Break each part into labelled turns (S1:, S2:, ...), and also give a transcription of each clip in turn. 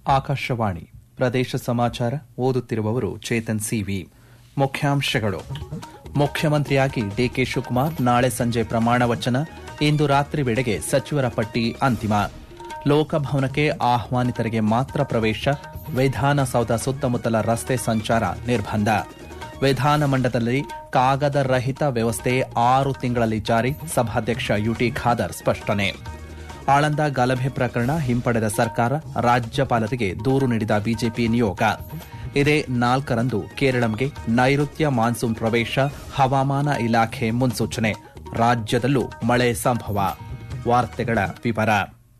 S1: ಆಕಾಶವಾಣಿ ಪ್ರದೇಶ ಸಮಾಚಾರ ಓದುತ್ತಿರುವವರು ಚೇತನ್ ಸಿವಿ ಮುಖ್ಯಾಂಶಗಳು ಮುಖ್ಯಮಂತ್ರಿಯಾಗಿ ಡಿಕೆ ಶಿವಕುಮಾರ್ ನಾಳೆ ಸಂಜೆ ಪ್ರಮಾಣ ವಚನ ಇಂದು ರಾತ್ರಿ ವೇಳೆಗೆ ಸಚಿವರ ಪಟ್ಟಿ ಅಂತಿಮ ಲೋಕಭವನಕ್ಕೆ ಆಹ್ವಾನಿತರಿಗೆ ಮಾತ್ರ ಪ್ರವೇಶ ವಿಧಾನಸೌಧ ಸುತ್ತಮುತ್ತಲ ರಸ್ತೆ ಸಂಚಾರ ನಿರ್ಬಂಧ ವಿಧಾನಮಂಡಲದಲ್ಲಿ ಕಾಗದ ರಹಿತ ವ್ಯವಸ್ಥೆ ಆರು ತಿಂಗಳಲ್ಲಿ ಜಾರಿ ಸಭಾಧ್ಯಕ್ಷ ಯುಟಿ ಖಾದರ್ ಸ್ಪಷ್ಟನೆ ಆಳಂದ ಗಲಭೆ ಪ್ರಕರಣ ಹಿಂಪಡೆದ ಸರ್ಕಾರ ರಾಜ್ಯಪಾಲರಿಗೆ ದೂರು ನೀಡಿದ ಬಿಜೆಪಿ ನಿಯೋಗ ಇದೇ ನಾಲ್ಕರಂದು ಕೇರಳಂಗೆ ನೈಋತ್ಯ ಮಾನ್ಸೂನ್ ಪ್ರವೇಶ ಹವಾಮಾನ ಇಲಾಖೆ ಮುನ್ಸೂಚನೆ ರಾಜ್ಯದಲ್ಲೂ ಮಳೆ ಸಂಭವ ವಾರ್ತೆಗಳ ವಿವರ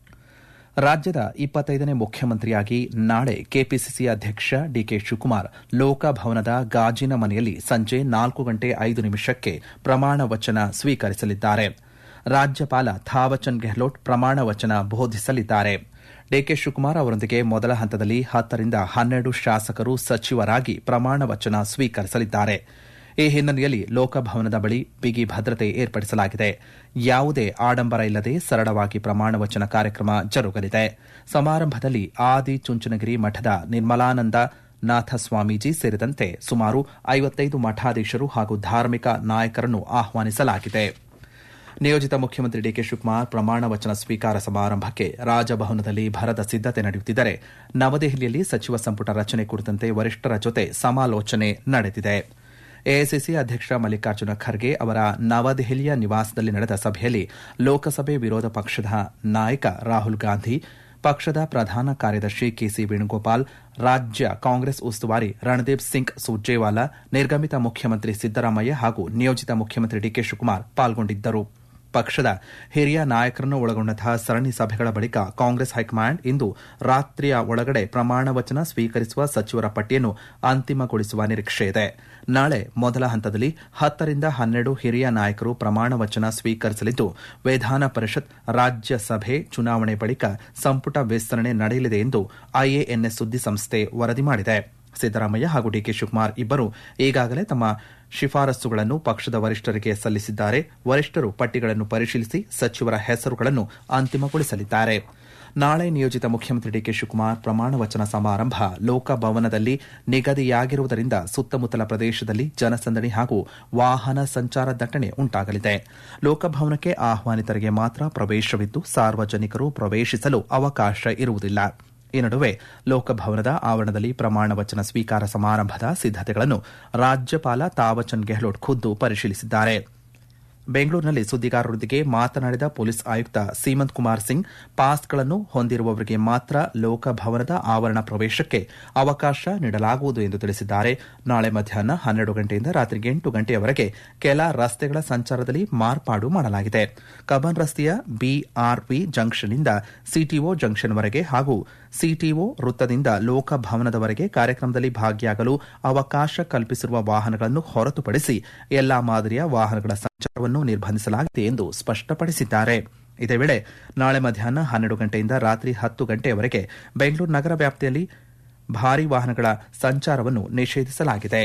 S1: ರಾಜ್ಯದ ಇಪ್ಪತ್ತೈದನೇ ಮುಖ್ಯಮಂತ್ರಿಯಾಗಿ ನಾಳೆ ಕೆಪಿಸಿಸಿ ಅಧ್ಯಕ್ಷ ಡಿಕೆ ಶಿವಕುಮಾರ್ ಲೋಕಭವನದ ಗಾಜಿನ ಮನೆಯಲ್ಲಿ ಸಂಜೆ ನಾಲ್ಕು ಗಂಟೆ ಐದು ನಿಮಿಷಕ್ಕೆ ಪ್ರಮಾಣ ವಚನ ಸ್ವೀಕರಿಸಲಿದ್ದಾರೆ ರಾಜ್ಯಪಾಲ ಥಾವಚಂದ್ ಗೆಹ್ಲೋಟ್ ಪ್ರಮಾಣ ವಚನ ಬೋಧಿಸಲಿದ್ದಾರೆ ಡಿಕೆ ಶಿವಕುಮಾರ್ ಅವರೊಂದಿಗೆ ಮೊದಲ ಹಂತದಲ್ಲಿ ಹತ್ತರಿಂದ ಹನ್ನೆರಡು ಶಾಸಕರು ಸಚಿವರಾಗಿ ಪ್ರಮಾಣ ವಚನ ಸ್ವೀಕರಿಸಲಿದ್ದಾರೆ ಈ ಹಿನ್ನೆಲೆಯಲ್ಲಿ ಲೋಕಭವನದ ಬಳಿ ಬಿಗಿ ಭದ್ರತೆ ಏರ್ಪಡಿಸಲಾಗಿದೆ ಯಾವುದೇ ಆಡಂಬರ ಇಲ್ಲದೆ ಸರಳವಾಗಿ ಪ್ರಮಾಣ ವಚನ ಕಾರ್ಯಕ್ರಮ ಜರುಗಲಿದೆ ಸಮಾರಂಭದಲ್ಲಿ ಆದಿ ಚುಂಚನಗಿರಿ ಮಠದ ನಿರ್ಮಲಾನಂದ ನಾಥ ಸ್ವಾಮೀಜಿ ಸೇರಿದಂತೆ ಸುಮಾರು ಐವತ್ತೈದು ಮಠಾಧೀಶರು ಹಾಗೂ ಧಾರ್ಮಿಕ ನಾಯಕರನ್ನು ಆಹ್ವಾನಿಸಲಾಗಿದೆ ನಿಯೋಜಿತ ಮುಖ್ಯಮಂತ್ರಿ ಡಿಕೆ ಶಿವಕುಮಾರ್ ಪ್ರಮಾಣ ವಚನ ಸ್ವೀಕಾರ ಸಮಾರಂಭಕ್ಕೆ ರಾಜಭವನದಲ್ಲಿ ಭರದ ಸಿದ್ದತೆ ನಡೆಯುತ್ತಿದ್ದರೆ ನವದೆಹಲಿಯಲ್ಲಿ ಸಚಿವ ಸಂಪುಟ ರಚನೆ ಕುರಿತಂತೆ ವರಿಷ್ಠರ ಜೊತೆ ಸಮಾಲೋಚನೆ ನಡೆದಿದೆ ಎಐಸಿಸಿ ಅಧ್ಯಕ್ಷ ಮಲ್ಲಿಕಾರ್ಜುನ ಖರ್ಗೆ ಅವರ ನವದೆಹಲಿಯ ನಿವಾಸದಲ್ಲಿ ನಡೆದ ಸಭೆಯಲ್ಲಿ ಲೋಕಸಭೆ ವಿರೋಧ ಪಕ್ಷದ ನಾಯಕ ರಾಹುಲ್ ಗಾಂಧಿ ಪಕ್ಷದ ಪ್ರಧಾನ ಕಾರ್ಯದರ್ಶಿ ಕೆಸಿ ವೇಣುಗೋಪಾಲ್ ರಾಜ್ಯ ಕಾಂಗ್ರೆಸ್ ಉಸ್ತುವಾರಿ ರಣದೀಪ್ ಸಿಂಗ್ ಸುರ್ಜೇವಾಲಾ ನಿರ್ಗಮಿತ ಮುಖ್ಯಮಂತ್ರಿ ಸಿದ್ದರಾಮಯ್ಯ ಹಾಗೂ ನಿಯೋಜಿತ ಮುಖ್ಯಮಂತ್ರಿ ಡಿಕೆ ಶಿವಕುಮಾರ್ ಪಾಲ್ಗೊಂಡಿದ್ದರು ಪಕ್ಷದ ಹಿರಿಯ ನಾಯಕರನ್ನು ಒಳಗೊಂಡಂತಹ ಸರಣಿ ಸಭೆಗಳ ಬಳಿಕ ಕಾಂಗ್ರೆಸ್ ಹೈಕಮಾಂಡ್ ಇಂದು ರಾತ್ರಿಯ ಒಳಗಡೆ ಪ್ರಮಾಣ ವಚನ ಸ್ವೀಕರಿಸುವ ಸಚಿವರ ಪಟ್ಟಿಯನ್ನು ಅಂತಿಮಗೊಳಿಸುವ ನಿರೀಕ್ಷೆಯಿದೆ ನಾಳೆ ಮೊದಲ ಹಂತದಲ್ಲಿ ಹತ್ತರಿಂದ ಹನ್ನೆರಡು ಹಿರಿಯ ನಾಯಕರು ಪ್ರಮಾಣ ವಚನ ಸ್ವೀಕರಿಸಲಿದ್ದು ವಿಧಾನ ಪರಿಷತ್ ರಾಜ್ಯಸಭೆ ಚುನಾವಣೆ ಬಳಿಕ ಸಂಪುಟ ವಿಸ್ತರಣೆ ನಡೆಯಲಿದೆ ಎಂದು ಐಎಎನ್ಎಸ್ ಸುದ್ದಿಸಂಸ್ಥೆ ವರದಿ ಮಾಡಿದೆ ಸಿದ್ದರಾಮಯ್ಯ ಹಾಗೂ ಡಿಕೆ ಶಿವಕುಮಾರ್ ಇಬ್ಬರು ಈಗಾಗಲೇ ತಮ್ಮ ಶಿಫಾರಸುಗಳನ್ನು ಪಕ್ಷದ ವರಿಷ್ಠರಿಗೆ ಸಲ್ಲಿಸಿದ್ದಾರೆ ವರಿಷ್ಠರು ಪಟ್ಟಿಗಳನ್ನು ಪರಿಶೀಲಿಸಿ ಸಚಿವರ ಹೆಸರುಗಳನ್ನು ಅಂತಿಮಗೊಳಿಸಲಿದ್ದಾರೆ ನಾಳೆ ನಿಯೋಜಿತ ಮುಖ್ಯಮಂತ್ರಿ ಡಿಕೆ ಶಿವಕುಮಾರ್ ಪ್ರಮಾಣ ವಚನ ಸಮಾರಂಭ ಲೋಕಭವನದಲ್ಲಿ ನಿಗದಿಯಾಗಿರುವುದರಿಂದ ಸುತ್ತಮುತ್ತಲ ಪ್ರದೇಶದಲ್ಲಿ ಜನಸಂದಣಿ ಹಾಗೂ ವಾಹನ ಸಂಚಾರ ದಟ್ಟಣೆ ಉಂಟಾಗಲಿದೆ ಲೋಕಭವನಕ್ಕೆ ಆಹ್ವಾನಿತರಿಗೆ ಮಾತ್ರ ಪ್ರವೇಶವಿದ್ದು ಸಾರ್ವಜನಿಕರು ಪ್ರವೇಶಿಸಲು ಅವಕಾಶ ಇರುವುದಿಲ್ಲ ಈ ನಡುವೆ ಲೋಕಭವನದ ಆವರಣದಲ್ಲಿ ಪ್ರಮಾಣ ವಚನ ಸ್ವೀಕಾರ ಸಮಾರಂಭದ ಸಿದ್ದತೆಗಳನ್ನು ರಾಜ್ಯಪಾಲ ತಾವಚಂದ್ ಗೆಹ್ಲೋಟ್ ಖುದ್ದು ಪರಿಶೀಲಿಸಿದ್ದಾರೆ ಬೆಂಗಳೂರಿನಲ್ಲಿ ಸುದ್ದಿಗಾರರೊಂದಿಗೆ ಮಾತನಾಡಿದ ಪೊಲೀಸ್ ಆಯುಕ್ತ ಸೀಮಂತ್ ಕುಮಾರ್ ಸಿಂಗ್ ಪಾಸ್ಗಳನ್ನು ಹೊಂದಿರುವವರಿಗೆ ಮಾತ್ರ ಲೋಕಭವನದ ಆವರಣ ಪ್ರವೇಶಕ್ಕೆ ಅವಕಾಶ ನೀಡಲಾಗುವುದು ಎಂದು ತಿಳಿಸಿದ್ದಾರೆ ನಾಳೆ ಮಧ್ಯಾಹ್ನ ಹನ್ನೆರಡು ಗಂಟೆಯಿಂದ ರಾತ್ರಿ ಎಂಟು ಗಂಟೆಯವರೆಗೆ ಕೆಲ ರಸ್ತೆಗಳ ಸಂಚಾರದಲ್ಲಿ ಮಾರ್ಪಾಡು ಮಾಡಲಾಗಿದೆ ಕಬ್ಬನ್ ರಸ್ತೆಯ ಬಿಆರ್ಪಿ ಜಂಕ್ಷನ್ನಿಂದ ಸಿಟಿಒ ಜಂಕ್ಷನ್ವರೆಗೆ ಹಾಗೂ ಸಿಟಿಒ ವೃತ್ತದಿಂದ ಲೋಕಭವನದವರೆಗೆ ಕಾರ್ಯಕ್ರಮದಲ್ಲಿ ಭಾಗಿಯಾಗಲು ಅವಕಾಶ ಕಲ್ಪಿಸಿರುವ ವಾಹನಗಳನ್ನು ಹೊರತುಪಡಿಸಿ ಎಲ್ಲಾ ಮಾದರಿಯ ವಾಹನಗಳ ಸಂಚಾರವನ್ನು ನಿರ್ಬಂಧಿಸಲಾಗಿದೆ ಎಂದು ಸ್ಪಷ್ಟಪಡಿಸಿದ್ದಾರೆ ಇದೇ ವೇಳೆ ನಾಳೆ ಮಧ್ಯಾಹ್ನ ಹನ್ನೆರಡು ಗಂಟೆಯಿಂದ ರಾತ್ರಿ ಹತ್ತು ಗಂಟೆಯವರೆಗೆ ಬೆಂಗಳೂರು ನಗರ ವ್ಯಾಪ್ತಿಯಲ್ಲಿ ಭಾರೀ ವಾಹನಗಳ ಸಂಚಾರವನ್ನು ನಿಷೇಧಿಸಲಾಗಿದೆ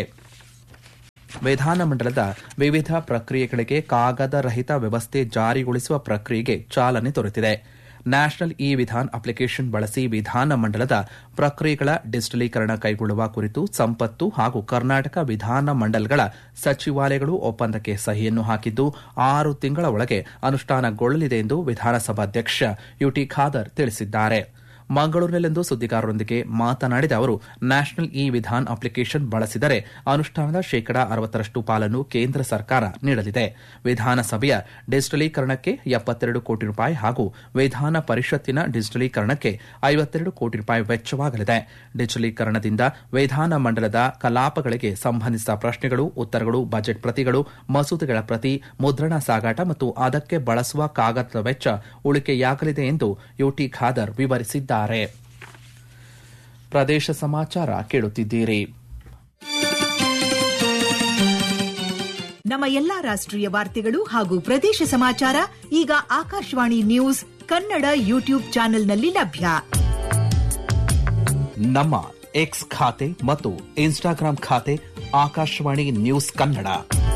S1: ವಿಧಾನಮಂಡಲದ ವಿವಿಧ ಪ್ರಕ್ರಿಯೆಗಳಿಗೆ ಕಾಗದ ರಹಿತ ವ್ಯವಸ್ಥೆ ಜಾರಿಗೊಳಿಸುವ ಪ್ರಕ್ರಿಯೆಗೆ ಚಾಲನೆ ದೊರೆತಿದೆ ನ್ಯಾಷನಲ್ ಇ ವಿಧಾನ್ ಅಪ್ಲಿಕೇಶನ್ ಬಳಸಿ ವಿಧಾನಮಂಡಲದ ಪ್ರಕ್ರಿಯೆಗಳ ಡಿಜಿಟಲೀಕರಣ ಕೈಗೊಳ್ಳುವ ಕುರಿತು ಸಂಪತ್ತು ಹಾಗೂ ಕರ್ನಾಟಕ ವಿಧಾನ ಮಂಡಲಗಳ ಸಚಿವಾಲಯಗಳು ಒಪ್ಪಂದಕ್ಕೆ ಸಹಿಯನ್ನು ಹಾಕಿದ್ದು ಆರು ತಿಂಗಳ ಒಳಗೆ ಅನುಷ್ಠಾನಗೊಳ್ಳಲಿದೆ ಎಂದು ವಿಧಾನಸಭಾಧ್ಯಕ್ಷ ಯುಟಿ ಖಾದರ್ ತಿಳಿಸಿದ್ದಾರೆ ಮಂಗಳೂರಿನಲ್ಲಿಂದು ಸುದ್ದಿಗಾರರೊಂದಿಗೆ ಮಾತನಾಡಿದ ಅವರು ನ್ಯಾಷನಲ್ ಇ ವಿಧಾನ್ ಅಪ್ಲಿಕೇಶನ್ ಬಳಸಿದರೆ ಅನುಷ್ಠಾನದ ಶೇಕಡಾ ಅರವತ್ತರಷ್ಟು ಪಾಲನ್ನು ಕೇಂದ್ರ ಸರ್ಕಾರ ನೀಡಲಿದೆ ವಿಧಾನಸಭೆಯ ಡಿಜಿಟಲೀಕರಣಕ್ಕೆ ಎಪ್ಪತ್ತೆರಡು ಕೋಟಿ ರೂಪಾಯಿ ಹಾಗೂ ವಿಧಾನ ಪರಿಷತ್ತಿನ ಡಿಜಿಟಲೀಕರಣಕ್ಕೆ ಐವತ್ತೆರಡು ಕೋಟಿ ರೂಪಾಯಿ ವೆಚ್ಚವಾಗಲಿದೆ ಡಿಜಿಟಲೀಕರಣದಿಂದ ವಿಧಾನ ಮಂಡಲದ ಕಲಾಪಗಳಿಗೆ ಸಂಬಂಧಿಸಿದ ಪ್ರಶ್ನೆಗಳು ಉತ್ತರಗಳು ಬಜೆಟ್ ಪ್ರತಿಗಳು ಮಸೂದೆಗಳ ಪ್ರತಿ ಮುದ್ರಣ ಸಾಗಾಟ ಮತ್ತು ಅದಕ್ಕೆ ಬಳಸುವ ಕಾಗದದ ವೆಚ್ಚ ಉಳಿಕೆಯಾಗಲಿದೆ ಎಂದು ಯುಟಿ ಖಾದರ್ ವಿವರಿಸಿದ್ದಾರೆ ಪ್ರದೇಶ ಸಮಾಚಾರ ಕೇಳುತ್ತಿದ್ದೀರಿ
S2: ನಮ್ಮ ಎಲ್ಲಾ ರಾಷ್ಟ್ರೀಯ ವಾರ್ತೆಗಳು ಹಾಗೂ ಪ್ರದೇಶ ಸಮಾಚಾರ ಈಗ ಆಕಾಶವಾಣಿ ನ್ಯೂಸ್ ಕನ್ನಡ ಯೂಟ್ಯೂಬ್ ಚಾನೆಲ್ನಲ್ಲಿ ಲಭ್ಯ
S1: ನಮ್ಮ ಎಕ್ಸ್ ಖಾತೆ ಮತ್ತು ಇನ್ಸ್ಟಾಗ್ರಾಂ ಖಾತೆ ಆಕಾಶವಾಣಿ ನ್ಯೂಸ್ ಕನ್ನಡ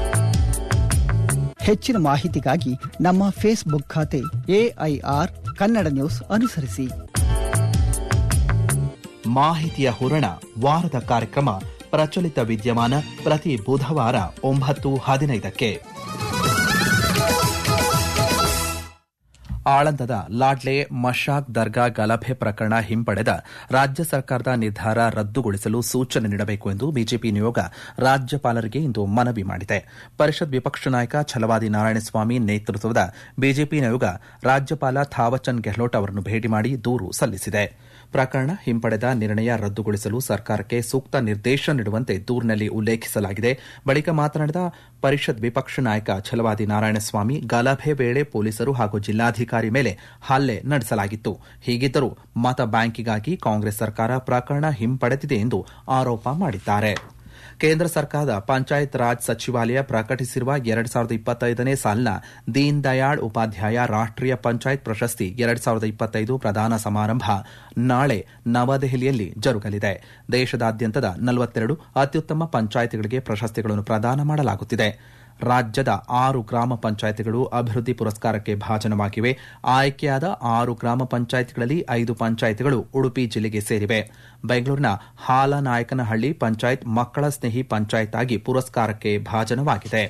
S3: ಹೆಚ್ಚಿನ ಮಾಹಿತಿಗಾಗಿ ನಮ್ಮ ಫೇಸ್ಬುಕ್ ಖಾತೆ ಎಐಆರ್ ಕನ್ನಡ ನ್ಯೂಸ್ ಅನುಸರಿಸಿ
S1: ಮಾಹಿತಿಯ ಹೂರಣ ವಾರದ ಕಾರ್ಯಕ್ರಮ ಪ್ರಚಲಿತ ವಿದ್ಯಮಾನ ಪ್ರತಿ ಬುಧವಾರ ಒಂಬತ್ತು ಹದಿನೈದಕ್ಕೆ ಆಳಂದದ ಲಾಡ್ಲೆ ಮಶಾಕ್ ದರ್ಗಾ ಗಲಭೆ ಪ್ರಕರಣ ಹಿಂಪಡೆದ ರಾಜ್ಯ ಸರ್ಕಾರದ ನಿರ್ಧಾರ ರದ್ದುಗೊಳಿಸಲು ಸೂಚನೆ ನೀಡಬೇಕು ಎಂದು ಬಿಜೆಪಿ ನಿಯೋಗ ರಾಜ್ಯಪಾಲರಿಗೆ ಇಂದು ಮನವಿ ಮಾಡಿದೆ ಪರಿಷತ್ ವಿಪಕ್ಷ ನಾಯಕ ಛಲವಾದಿ ನಾರಾಯಣಸ್ವಾಮಿ ನೇತೃತ್ವದ ಬಿಜೆಪಿ ನಿಯೋಗ ರಾಜ್ಯಪಾಲ ಥಾವರ್ಚಂದ್ ಗೆಹ್ಲೋಟ್ ಅವರನ್ನು ಭೇಟಿ ಮಾಡಿ ದೂರು ಸಲ್ಲಿಸಿದೆ ಪ್ರಕರಣ ಹಿಂಪಡೆದ ನಿರ್ಣಯ ರದ್ದುಗೊಳಿಸಲು ಸರ್ಕಾರಕ್ಕೆ ಸೂಕ್ತ ನಿರ್ದೇಶನ ನೀಡುವಂತೆ ದೂರಿನಲ್ಲಿ ಉಲ್ಲೇಖಿಸಲಾಗಿದೆ ಬಳಿಕ ಮಾತನಾಡಿದ ಪರಿಷತ್ ವಿಪಕ್ಷ ನಾಯಕ ಛಲವಾದಿ ನಾರಾಯಣಸ್ವಾಮಿ ಗಲಭೆ ವೇಳೆ ಪೊಲೀಸರು ಹಾಗೂ ಜಿಲ್ಲಾಧಿಕಾರಿ ಮೇಲೆ ಹಲ್ಲೆ ನಡೆಸಲಾಗಿತ್ತು ಹೀಗಿದ್ದರೂ ಮತ ಬ್ಯಾಂಕಿಗಾಗಿ ಕಾಂಗ್ರೆಸ್ ಸರ್ಕಾರ ಪ್ರಕರಣ ಹಿಂಪಡೆದಿದೆ ಎಂದು ಆರೋಪ ಮಾಡಿದ್ದಾರೆ ಕೇಂದ್ರ ಸರ್ಕಾರದ ಪಂಚಾಯತ್ ರಾಜ್ ಸಚಿವಾಲಯ ಪ್ರಕಟಿಸಿರುವ ಎರಡ್ ಸಾವಿರದ ಇಪ್ಪತ್ತೈದನೇ ಸಾಲಿನ ದೀನ್ ದಯಾಳ್ ಉಪಾಧ್ಯಾಯ ರಾಷ್ಟೀಯ ಪಂಚಾಯತ್ ಪ್ರಶಸ್ತಿ ಎರಡ್ ಸಾವಿರದ ಇಪ್ಪತ್ತೈದು ಪ್ರದಾನ ಸಮಾರಂಭ ನಾಳೆ ನವದೆಹಲಿಯಲ್ಲಿ ಜರುಗಲಿದೆ ದೇಶದಾದ್ಯಂತದ ನಲವತ್ತೆರಡು ಅತ್ಯುತ್ತಮ ಪಂಚಾಯಿತಿಗಳಿಗೆ ಪ್ರಶಸ್ತಿಗಳನ್ನು ಪ್ರದಾನ ಮಾಡಲಾಗುತ್ತಿದೆ ರಾಜ್ಯದ ಆರು ಗ್ರಾಮ ಪಂಚಾಯಿತಿಗಳು ಅಭಿವೃದ್ಧಿ ಪುರಸ್ಕಾರಕ್ಕೆ ಭಾಜನವಾಗಿವೆ ಆಯ್ಕೆಯಾದ ಆರು ಗ್ರಾಮ ಪಂಚಾಯಿತಿಗಳಲ್ಲಿ ಐದು ಪಂಚಾಯಿತಿಗಳು ಉಡುಪಿ ಜಿಲ್ಲೆಗೆ ಸೇರಿವೆ ಬೆಂಗಳೂರಿನ ಹಾಲನಾಯಕನಹಳ್ಳಿ ಪಂಚಾಯತ್ ಮಕ್ಕಳ ಸ್ನೇಹಿ ಪಂಚಾಯತ್ ಆಗಿ ಪುರಸ್ಕಾರಕ್ಕೆ ಭಾಜನವಾಗಿದೆ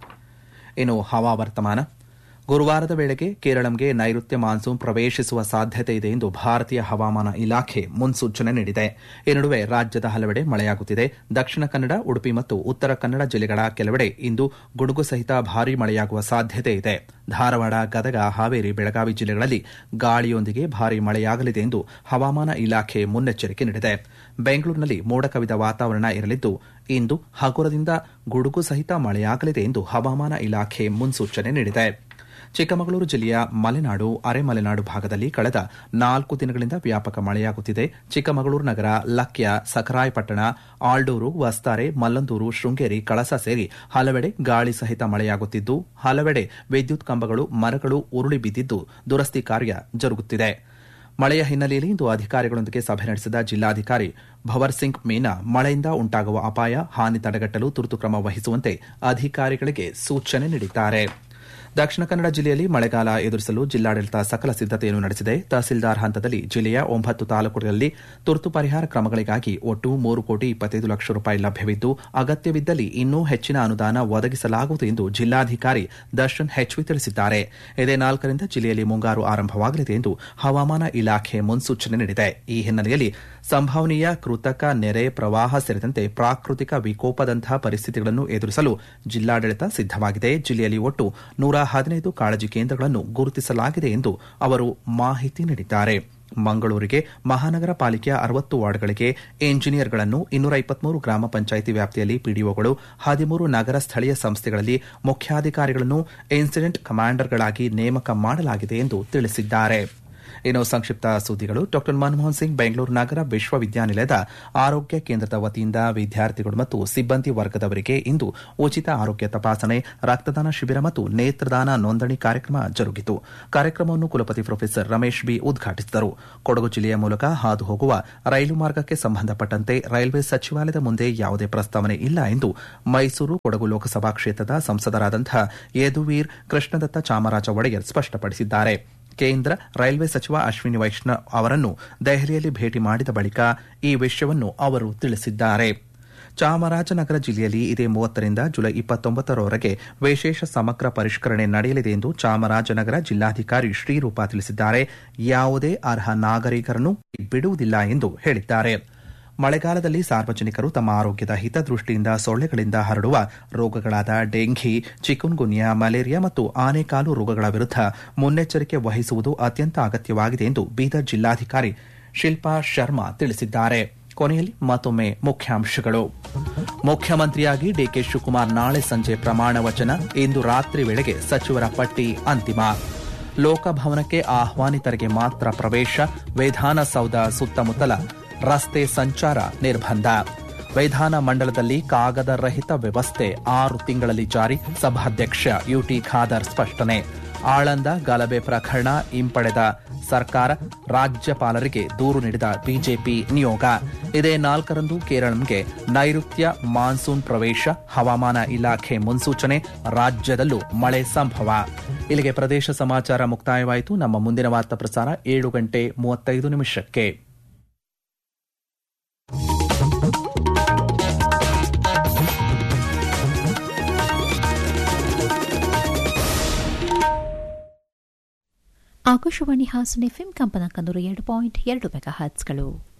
S1: ಇನ್ನು ಹವಾವರ್ತಮಾನ ಗುರುವಾರದ ವೇಳೆಗೆ ಕೇರಳಂಗೆ ನೈಋತ್ಯ ಮಾನ್ಸೂನ್ ಪ್ರವೇಶಿಸುವ ಸಾಧ್ಯತೆ ಇದೆ ಎಂದು ಭಾರತೀಯ ಹವಾಮಾನ ಇಲಾಖೆ ಮುನ್ಸೂಚನೆ ನೀಡಿದೆ ಈ ನಡುವೆ ರಾಜ್ಯದ ಹಲವೆಡೆ ಮಳೆಯಾಗುತ್ತಿದೆ ದಕ್ಷಿಣ ಕನ್ನಡ ಉಡುಪಿ ಮತ್ತು ಉತ್ತರ ಕನ್ನಡ ಜಿಲ್ಲೆಗಳ ಕೆಲವೆಡೆ ಇಂದು ಗುಡುಗು ಸಹಿತ ಭಾರೀ ಮಳೆಯಾಗುವ ಸಾಧ್ಯತೆ ಇದೆ ಧಾರವಾಡ ಗದಗ ಹಾವೇರಿ ಬೆಳಗಾವಿ ಜಿಲ್ಲೆಗಳಲ್ಲಿ ಗಾಳಿಯೊಂದಿಗೆ ಭಾರೀ ಮಳೆಯಾಗಲಿದೆ ಎಂದು ಹವಾಮಾನ ಇಲಾಖೆ ಮುನ್ನೆಚ್ಚರಿಕೆ ನೀಡಿದೆ ಬೆಂಗಳೂರಿನಲ್ಲಿ ಮೋಡ ಕವಿದ ವಾತಾವರಣ ಇರಲಿದ್ದು ಇಂದು ಹಗುರದಿಂದ ಗುಡುಗು ಸಹಿತ ಮಳೆಯಾಗಲಿದೆ ಎಂದು ಹವಾಮಾನ ಇಲಾಖೆ ಮುನ್ಸೂಚನೆ ನೀಡಿದೆ ಚಿಕ್ಕಮಗಳೂರು ಜಿಲ್ಲೆಯ ಮಲೆನಾಡು ಅರೆಮಲೆನಾಡು ಭಾಗದಲ್ಲಿ ಕಳೆದ ನಾಲ್ಕು ದಿನಗಳಿಂದ ವ್ಯಾಪಕ ಮಳೆಯಾಗುತ್ತಿದೆ ಚಿಕ್ಕಮಗಳೂರು ನಗರ ಲಕ್ಯ ಸಖರಾಯಪಟ್ಟಣ ಆಲ್ಡೂರು ವಸ್ತಾರೆ ಮಲ್ಲಂದೂರು ಶೃಂಗೇರಿ ಕಳಸ ಸೇರಿ ಹಲವೆಡೆ ಗಾಳಿ ಸಹಿತ ಮಳೆಯಾಗುತ್ತಿದ್ದು ಹಲವೆಡೆ ವಿದ್ಯುತ್ ಕಂಬಗಳು ಮರಗಳು ಉರುಳಿ ಬಿದ್ದಿದ್ದು ದುರಸ್ತಿ ಕಾರ್ಯ ಜರುಗುತ್ತಿದೆ ಮಳೆಯ ಹಿನ್ನೆಲೆಯಲ್ಲಿ ಇಂದು ಅಧಿಕಾರಿಗಳೊಂದಿಗೆ ಸಭೆ ನಡೆಸಿದ ಜಿಲ್ಲಾಧಿಕಾರಿ ಭವರ್ ಸಿಂಗ್ ಮೀನಾ ಮಳೆಯಿಂದ ಉಂಟಾಗುವ ಅಪಾಯ ಹಾನಿ ತಡೆಗಟ್ಟಲು ತುರ್ತು ಕ್ರಮ ವಹಿಸುವಂತೆ ಅಧಿಕಾರಿಗಳಿಗೆ ಸೂಚನೆ ನೀಡಿದ್ದಾರೆ ದಕ್ಷಿಣ ಕನ್ನಡ ಜಿಲ್ಲೆಯಲ್ಲಿ ಮಳೆಗಾಲ ಎದುರಿಸಲು ಜಿಲ್ಲಾಡಳಿತ ಸಕಲ ಸಿದ್ದತೆಯನ್ನು ನಡೆಸಿದೆ ತಹಸೀಲ್ದಾರ್ ಹಂತದಲ್ಲಿ ಜಿಲ್ಲೆಯ ಒಂಬತ್ತು ತಾಲೂಕುಗಳಲ್ಲಿ ತುರ್ತು ಪರಿಹಾರ ಕ್ರಮಗಳಿಗಾಗಿ ಒಟ್ಟು ಮೂರು ಕೋಟಿ ಇಪ್ಪತ್ತೈದು ಲಕ್ಷ ರೂಪಾಯಿ ಲಭ್ಯವಿದ್ದು ಅಗತ್ಯವಿದ್ದಲ್ಲಿ ಇನ್ನೂ ಹೆಚ್ಚಿನ ಅನುದಾನ ಒದಗಿಸಲಾಗುವುದು ಎಂದು ಜಿಲ್ಲಾಧಿಕಾರಿ ದರ್ಶನ್ ಹೆಚ್ವಿ ತಿಳಿಸಿದ್ದಾರೆ ಇದೇ ನಾಲ್ಕರಿಂದ ಜಿಲ್ಲೆಯಲ್ಲಿ ಮುಂಗಾರು ಆರಂಭವಾಗಲಿದೆ ಎಂದು ಹವಾಮಾನ ಇಲಾಖೆ ಮುನ್ಸೂಚನೆ ನೀಡಿದೆ ಈ ಹಿನ್ನೆಲೆಯಲ್ಲಿ ಸಂಭವನೀಯ ಕೃತಕ ನೆರೆ ಪ್ರವಾಹ ಸೇರಿದಂತೆ ಪ್ರಾಕೃತಿಕ ವಿಕೋಪದಂತಹ ಪರಿಸ್ಥಿತಿಗಳನ್ನು ಎದುರಿಸಲು ಜಿಲ್ಲಾಡಳಿತ ಸಿದ್ದವಾಗಿದೆ ಜಿಲ್ಲೆಯಲ್ಲಿ ಒಟ್ಟು ನೂರ ಹದಿನೈದು ಕಾಳಜಿ ಕೇಂದ್ರಗಳನ್ನು ಗುರುತಿಸಲಾಗಿದೆ ಎಂದು ಅವರು ಮಾಹಿತಿ ನೀಡಿದ್ದಾರೆ ಮಂಗಳೂರಿಗೆ ಮಹಾನಗರ ಪಾಲಿಕೆಯ ಅರವತ್ತು ವಾರ್ಡ್ಗಳಿಗೆ ಎಂಜಿನಿಯರ್ಗಳನ್ನು ಇನ್ನೂರ ಇಪ್ಪತ್ಮೂರು ಗ್ರಾಮ ಪಂಚಾಯಿತಿ ವ್ಯಾಪ್ತಿಯಲ್ಲಿ ಪಿಡಿಒಗಳು ಹದಿಮೂರು ನಗರ ಸ್ಥಳೀಯ ಸಂಸ್ಥೆಗಳಲ್ಲಿ ಮುಖ್ಯಾಧಿಕಾರಿಗಳನ್ನು ಇನ್ಸಿಡೆಂಟ್ ಕಮಾಂಡರ್ಗಳಾಗಿ ನೇಮಕ ಮಾಡಲಾಗಿದೆ ಎಂದು ತಿಳಿಸಿದ್ದಾರೆ ಇನ್ನು ಸಂಕ್ಷಿಪ್ತ ಸುದ್ದಿಗಳು ಡಾ ಮನಮೋಹನ್ ಸಿಂಗ್ ಬೆಂಗಳೂರು ನಗರ ವಿಶ್ವವಿದ್ಯಾನಿಲಯದ ಆರೋಗ್ಯ ಕೇಂದ್ರದ ವತಿಯಿಂದ ವಿದ್ಯಾರ್ಥಿಗಳು ಮತ್ತು ಸಿಬ್ಬಂದಿ ವರ್ಗದವರಿಗೆ ಇಂದು ಉಚಿತ ಆರೋಗ್ಯ ತಪಾಸಣೆ ರಕ್ತದಾನ ಶಿಬಿರ ಮತ್ತು ನೇತ್ರದಾನ ನೋಂದಣಿ ಕಾರ್ಯಕ್ರಮ ಜರುಗಿತು ಕಾರ್ಯಕ್ರಮವನ್ನು ಕುಲಪತಿ ಪ್ರೊಫೆಸರ್ ರಮೇಶ್ ಬಿ ಉದ್ಘಾಟಿಸಿದರು ಕೊಡಗು ಜಿಲ್ಲೆಯ ಮೂಲಕ ಹಾದು ಹೋಗುವ ರೈಲು ಮಾರ್ಗಕ್ಕೆ ಸಂಬಂಧಪಟ್ಟಂತೆ ರೈಲ್ವೆ ಸಚಿವಾಲಯದ ಮುಂದೆ ಯಾವುದೇ ಪ್ರಸ್ತಾವನೆ ಇಲ್ಲ ಎಂದು ಮೈಸೂರು ಕೊಡಗು ಲೋಕಸಭಾ ಕ್ಷೇತ್ರದ ಸಂಸದರಾದಂತಹ ಯದುವೀರ್ ಕೃಷ್ಣದತ್ತ ಚಾಮರಾಜ ಒಡೆಯರ್ ಸ್ಪಷ್ಟಪಡಿಸಿದ್ದಾರೆ ಕೇಂದ್ರ ರೈಲ್ವೆ ಸಚಿವ ಅಶ್ವಿನಿ ವೈಷ್ಣವ್ ಅವರನ್ನು ದೆಹಲಿಯಲ್ಲಿ ಭೇಟಿ ಮಾಡಿದ ಬಳಿಕ ಈ ವಿಷಯವನ್ನು ಅವರು ತಿಳಿಸಿದ್ದಾರೆ ಚಾಮರಾಜನಗರ ಜಿಲ್ಲೆಯಲ್ಲಿ ಇದೇ ಮೂವತ್ತರಿಂದ ಜುಲೈ ಇಪ್ಪತ್ತೊಂಬತ್ತರವರೆಗೆ ವಿಶೇಷ ಸಮಗ್ರ ಪರಿಷ್ಕರಣೆ ನಡೆಯಲಿದೆ ಎಂದು ಚಾಮರಾಜನಗರ ಜಿಲ್ಲಾಧಿಕಾರಿ ಶ್ರೀರೂಪ ತಿಳಿಸಿದ್ದಾರೆ ಯಾವುದೇ ಅರ್ಹ ನಾಗರಿಕರನ್ನು ಬಿಡುವುದಿಲ್ಲ ಎಂದು ಹೇಳಿದ್ದಾರೆ ಮಳೆಗಾಲದಲ್ಲಿ ಸಾರ್ವಜನಿಕರು ತಮ್ಮ ಆರೋಗ್ಯದ ಹಿತದೃಷ್ಟಿಯಿಂದ ಸೊಳ್ಳೆಗಳಿಂದ ಹರಡುವ ರೋಗಗಳಾದ ಡೆಂಘಿ ಚಿಕುನ್ಗುನ್ಯಾ ಮಲೇರಿಯಾ ಮತ್ತು ಆನೆಕಾಲು ರೋಗಗಳ ವಿರುದ್ಧ ಮುನ್ನೆಚ್ಚರಿಕೆ ವಹಿಸುವುದು ಅತ್ಯಂತ ಅಗತ್ಯವಾಗಿದೆ ಎಂದು ಬೀದರ್ ಜಿಲ್ಲಾಧಿಕಾರಿ ಶಿಲ್ಪಾ ಶರ್ಮಾ ತಿಳಿಸಿದ್ದಾರೆ ಕೊನೆಯಲ್ಲಿ ಮತ್ತೊಮ್ಮೆ ಮುಖ್ಯಾಂಶಗಳು ಮುಖ್ಯಮಂತ್ರಿಯಾಗಿ ಡಿಕೆ ಶಿವಕುಮಾರ್ ನಾಳೆ ಸಂಜೆ ಪ್ರಮಾಣ ವಚನ ಇಂದು ರಾತ್ರಿ ವೇಳೆಗೆ ಸಚಿವರ ಪಟ್ಟಿ ಅಂತಿಮ ಲೋಕಭವನಕ್ಕೆ ಆಹ್ವಾನಿತರಿಗೆ ಮಾತ್ರ ಪ್ರವೇಶ ವಿಧಾನಸೌಧ ಸುತ್ತಮುತ್ತಲ ರಸ್ತೆ ಸಂಚಾರ ನಿರ್ಬಂಧ ವಿಧಾನ ಮಂಡಲದಲ್ಲಿ ಕಾಗದ ರಹಿತ ವ್ಯವಸ್ಥೆ ಆರು ತಿಂಗಳಲ್ಲಿ ಜಾರಿ ಸಭಾಧ್ಯಕ್ಷ ಯುಟಿ ಖಾದರ್ ಸ್ಪಷ್ಟನೆ ಆಳಂದ ಗಲಭೆ ಪ್ರಕರಣ ಹಿಂಪಡೆದ ಸರ್ಕಾರ ರಾಜ್ಯಪಾಲರಿಗೆ ದೂರು ನೀಡಿದ ಬಿಜೆಪಿ ನಿಯೋಗ ಇದೇ ನಾಲ್ಕರಂದು ಕೇರಳಂಗೆ ನೈಋತ್ಯ ಮಾನ್ಸೂನ್ ಪ್ರವೇಶ ಹವಾಮಾನ ಇಲಾಖೆ ಮುನ್ಸೂಚನೆ ರಾಜ್ಯದಲ್ಲೂ ಮಳೆ ಸಂಭವ ಇಲ್ಲಿಗೆ ಪ್ರದೇಶ ಸಮಾಚಾರ ಮುಕ್ತಾಯವಾಯಿತು ನಮ್ಮ ಮುಂದಿನ ವಾರ್ತಾ ಪ್ರಸಾರ ಏಳು ಗಂಟೆ ಮೂವತ್ತೈದು ನಿಮಿಷಕ್ಕೆ
S4: ಆಕಾಶವಾಣಿ ಹಾಸನ ಎಫ್ಎಂ ಕಂಪನಾಂಕ ನೂರ ಎರಡು ಪಾಯಿಂಟ್ ಎರಡು ಮೆಗಾ ಹರ್ಟ್ಸ್ಗಳು